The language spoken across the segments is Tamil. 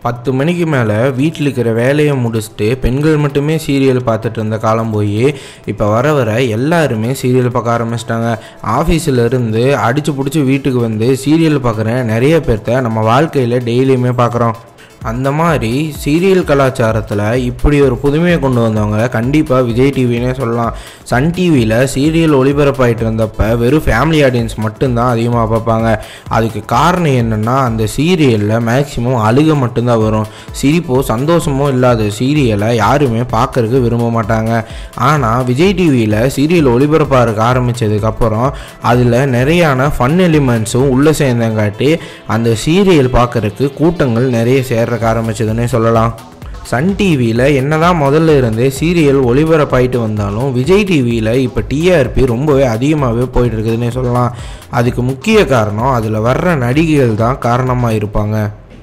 பத்து மணிக்கு மேலே வீட்டில் இருக்கிற வேலையை முடிச்சுட்டு பெண்கள் மட்டுமே சீரியல் பார்த்துட்டு இருந்த காலம் போய் இப்போ வர வர எல்லாருமே சீரியல் பார்க்க ஆரம்பிச்சிட்டாங்க ஆஃபீஸில் இருந்து அடித்து பிடிச்சி வீட்டுக்கு வந்து சீரியல் பார்க்குற நிறைய பேர்த்த நம்ம வாழ்க்கையில் டெய்லியுமே பார்க்குறோம் அந்த மாதிரி சீரியல் கலாச்சாரத்தில் இப்படி ஒரு புதுமையை கொண்டு வந்தவங்க கண்டிப்பாக விஜய் டிவினே சொல்லலாம் சன் டிவியில் சீரியல் ஒளிபரப்பாயிட்டு இருந்தப்ப வெறும் ஃபேமிலி ஆடியன்ஸ் மட்டும்தான் அதிகமாக பார்ப்பாங்க அதுக்கு காரணம் என்னென்னா அந்த சீரியலில் மேக்ஸிமம் அழுக மட்டும்தான் வரும் சிரிப்போ சந்தோஷமோ இல்லாத சீரியலை யாருமே பார்க்கறதுக்கு விரும்ப மாட்டாங்க ஆனால் விஜய் டிவியில் சீரியல் ஒளிபரப்பாக ஆரம்பித்ததுக்கப்புறம் அதில் நிறையான ஃபன் எலிமெண்ட்ஸும் உள்ளே சேர்ந்தங்காட்டி அந்த சீரியல் பார்க்கறதுக்கு கூட்டங்கள் நிறைய சேர்றதுக்கு ஆரம்பிச்சதுன்னே சொல்லலாம் சன் டிவியில் என்னதான் முதல்ல இருந்தே சீரியல் ஒளிபரப்பாயிட்டு வந்தாலும் விஜய் டிவியில் இப்போ டிஆர்பி ரொம்பவே அதிகமாகவே போயிட்டு இருக்குதுன்னே சொல்லலாம் அதுக்கு முக்கிய காரணம் அதில் வர்ற நடிகைகள் தான் காரணமாக இருப்பாங்க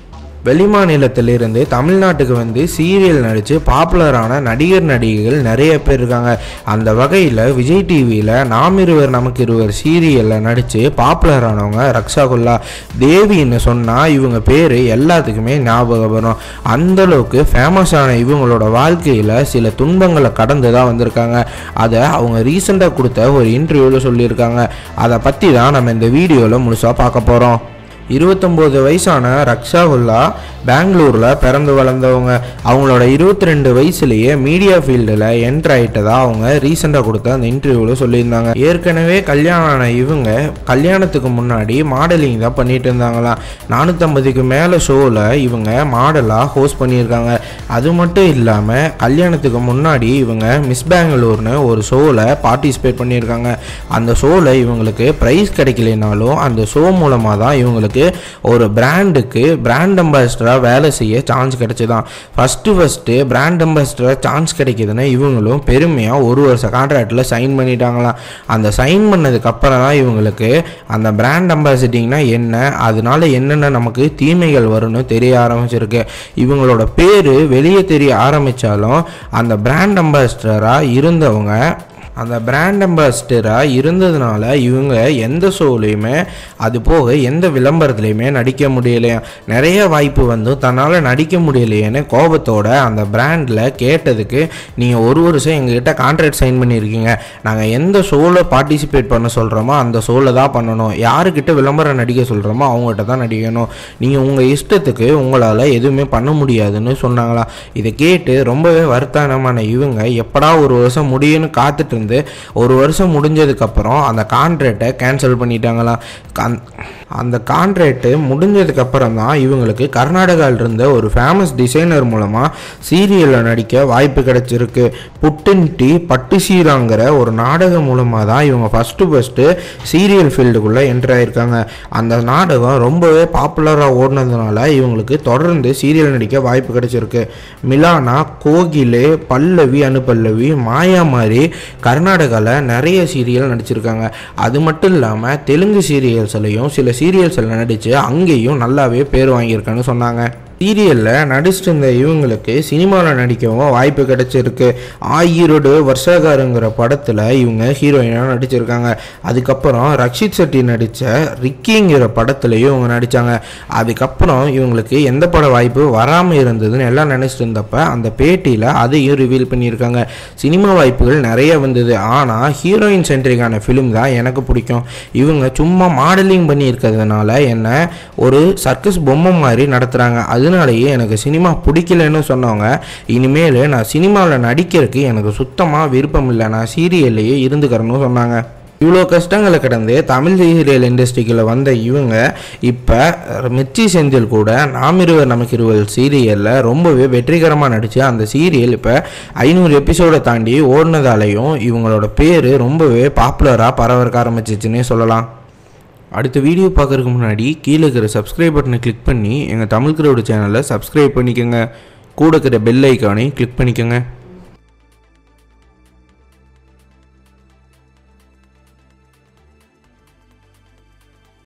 வெளிமாநிலத்திலிருந்து தமிழ்நாட்டுக்கு வந்து சீரியல் நடித்து பாப்புலரான நடிகர் நடிகைகள் நிறைய பேர் இருக்காங்க அந்த வகையில் விஜய் டிவியில் நாம் இருவர் நமக்கு இருவர் சீரியலில் நடித்து பாப்புலரானவங்க ரக்ஷாகுல்லா தேவின்னு சொன்னால் இவங்க பேர் எல்லாத்துக்குமே ஞாபகம் வரும் அந்தளவுக்கு ஃபேமஸான இவங்களோட வாழ்க்கையில் சில துன்பங்களை கடந்து தான் வந்திருக்காங்க அதை அவங்க ரீசெண்டாக கொடுத்த ஒரு இன்டர்வியூவில் சொல்லியிருக்காங்க அதை பற்றி தான் நம்ம இந்த வீடியோவில் முழுசாக பார்க்க போகிறோம் இருபத்தொம்போது வயசான ரக்ஷாகுல்லா பெங்களூரில் பிறந்து வளர்ந்தவங்க அவங்களோட இருபத்தி ரெண்டு வயசுலேயே மீடியா ஃபீல்டில் என்ட்ரு ஆகிட்டதா அவங்க ரீசெண்டாக கொடுத்த அந்த இன்டர்வியூவில் சொல்லியிருந்தாங்க ஏற்கனவே கல்யாணம் ஆன இவங்க கல்யாணத்துக்கு முன்னாடி மாடலிங் தான் பண்ணிட்டு இருந்தாங்களாம் நானூற்றம்பதுக்கு மேலே ஷோவில் இவங்க மாடலாக ஹோஸ்ட் பண்ணியிருக்காங்க அது மட்டும் இல்லாமல் கல்யாணத்துக்கு முன்னாடி இவங்க மிஸ் பெங்களூர்னு ஒரு ஷோவில் பார்ட்டிசிபேட் பண்ணியிருக்காங்க அந்த ஷோவில் இவங்களுக்கு ப்ரைஸ் கிடைக்கலனாலும் அந்த ஷோ மூலமாக தான் இவங்களுக்கு ஒரு பிராண்டுக்கு பிராண்ட் அம்பாசிடராக வேலை செய்ய சான்ஸ் கிடைச்சிதான் ஃபஸ்ட்டு ஃபஸ்ட்டு பிராண்ட் அம்பாசிடராக சான்ஸ் கிடைக்குதுன்னா இவங்களும் பெருமையாக ஒரு வருஷம் கான்ட்ராக்டில் சைன் பண்ணிட்டாங்களாம் அந்த சைன் பண்ணதுக்கப்புறம் தான் இவங்களுக்கு அந்த பிராண்ட் அம்பாசிடிங்னா என்ன அதனால என்னென்ன நமக்கு தீமைகள் வரும்னு தெரிய ஆரம்பிச்சிருக்கு இவங்களோட பேர் வெளியே தெரிய ஆரம்பித்தாலும் அந்த பிராண்ட் அம்பாசிடராக இருந்தவங்க அந்த பிராண்ட் அம்பாசிடராக இருந்ததுனால இவங்க எந்த ஷோலையுமே அது போக எந்த விளம்பரத்துலையுமே நடிக்க முடியலையா நிறைய வாய்ப்பு வந்தும் தன்னால் நடிக்க முடியலையேன்னு கோபத்தோட அந்த பிராண்டில் கேட்டதுக்கு நீங்கள் ஒரு வருஷம் எங்ககிட்ட கான்ட்ராக்ட் சைன் பண்ணியிருக்கீங்க நாங்கள் எந்த ஷோவில் பார்ட்டிசிபேட் பண்ண சொல்கிறோமோ அந்த ஷோவில் தான் பண்ணணும் யாருக்கிட்ட விளம்பரம் நடிக்க சொல்கிறோமோ அவங்ககிட்ட தான் நடிக்கணும் நீங்கள் உங்கள் இஷ்டத்துக்கு உங்களால் எதுவுமே பண்ண முடியாதுன்னு சொன்னாங்களா இதை கேட்டு ரொம்பவே வருத்தனமான இவங்க எப்படா ஒரு வருஷம் முடியும்னு காத்துட்டு இருந்து ஒரு வருஷம் முடிஞ்சதுக்கப்புறம் அந்த கான்ட்ராக்டை கேன்சல் பண்ணிட்டாங்களாம் கன்- அந்த கான்ட்ராக்டு முடிஞ்சதுக்கப்புறம் தான் இவங்களுக்கு கர்நாடகாவில் இருந்த ஒரு ஃபேமஸ் டிசைனர் மூலமாக சீரியலில் நடிக்க வாய்ப்பு கிடைச்சிருக்கு புட்டின் டி பட்டு சீராங்கிற ஒரு நாடகம் மூலமாக தான் இவங்க ஃபஸ்ட்டு ஃபஸ்ட்டு சீரியல் ஃபீல்டுக்குள்ளே என்ட்ரு ஆயிருக்காங்க அந்த நாடகம் ரொம்பவே பாப்புலராக ஓடினதுனால இவங்களுக்கு தொடர்ந்து சீரியல் நடிக்க வாய்ப்பு கிடைச்சிருக்கு மிலானா கோகிலே பல்லவி அனுபல்லவி மாயா மாதிரி கர்நாடகாவில் நிறைய சீரியல் நடிச்சிருக்காங்க அது மட்டும் இல்லாமல் தெலுங்கு சீரியல்ஸ்லையும் சில சீரியல்ஸில் நடித்து அங்கேயும் நல்லாவே பேர் வாங்கியிருக்கான்னு சொன்னாங்க சீரியலில் நடிச்சிட்டு இருந்த இவங்களுக்கு சினிமாவில் நடிக்கவும் வாய்ப்பு கிடைச்சிருக்கு ஆயிரோடு வருஷகாருங்கிற படத்தில் இவங்க ஹீரோயினாக நடிச்சிருக்காங்க அதுக்கப்புறம் ரக்ஷித் செட்டி நடித்த ரிக்கிங்கிற படத்துலையும் இவங்க நடித்தாங்க அதுக்கப்புறம் இவங்களுக்கு எந்த பட வாய்ப்பு வராமல் இருந்ததுன்னு எல்லாம் நினச்சிட்டு இருந்தப்ப அந்த பேட்டியில் அதையும் ரிவீல் பண்ணியிருக்காங்க சினிமா வாய்ப்புகள் நிறைய வந்தது ஆனால் ஹீரோயின் சென்ட்ரிக்கான ஃபிலிம் தான் எனக்கு பிடிக்கும் இவங்க சும்மா மாடலிங் பண்ணி இருக்கிறதுனால என்ன ஒரு சர்க்கஸ் பொம்மை மாதிரி நடத்துகிறாங்க அதனாலேயே எனக்கு சினிமா பிடிக்கலன்னு சொன்னவங்க இனிமேல் நான் சினிமாவில் நடிக்கிறதுக்கு எனக்கு சுத்தமாக விருப்பம் இல்லை நான் சீரியல்லையே இருந்துக்கிறேன்னு சொன்னாங்க இவ்வளோ கஷ்டங்களை கடந்து தமிழ் சீரியல் இண்டஸ்ட்ரிக்குள்ள வந்த இவங்க இப்போ மிர்ச்சி செந்தில் கூட நாம் இருவர் நமக்கு இருவர் சீரியலில் ரொம்பவே வெற்றிகரமாக நடித்து அந்த சீரியல் இப்போ ஐநூறு எபிசோடை தாண்டி ஓடினதாலையும் இவங்களோட பேர் ரொம்பவே பாப்புலராக பரவறக்க ஆரம்பிச்சிச்சுன்னே சொல்லலாம் அடுத்த வீடியோ பார்க்கறதுக்கு முன்னாடி கீழே இருக்கிற சப்ஸ்கிரைப் பட்டனை கிளிக் பண்ணி எங்கள் தமிழ் கிரௌடு சேனலை சப்ஸ்கிரைப் பண்ணிக்கோங்க கூட இருக்கிற பெல் ஐக்கானையும் கிளிக் பண்ணிக்கோங்க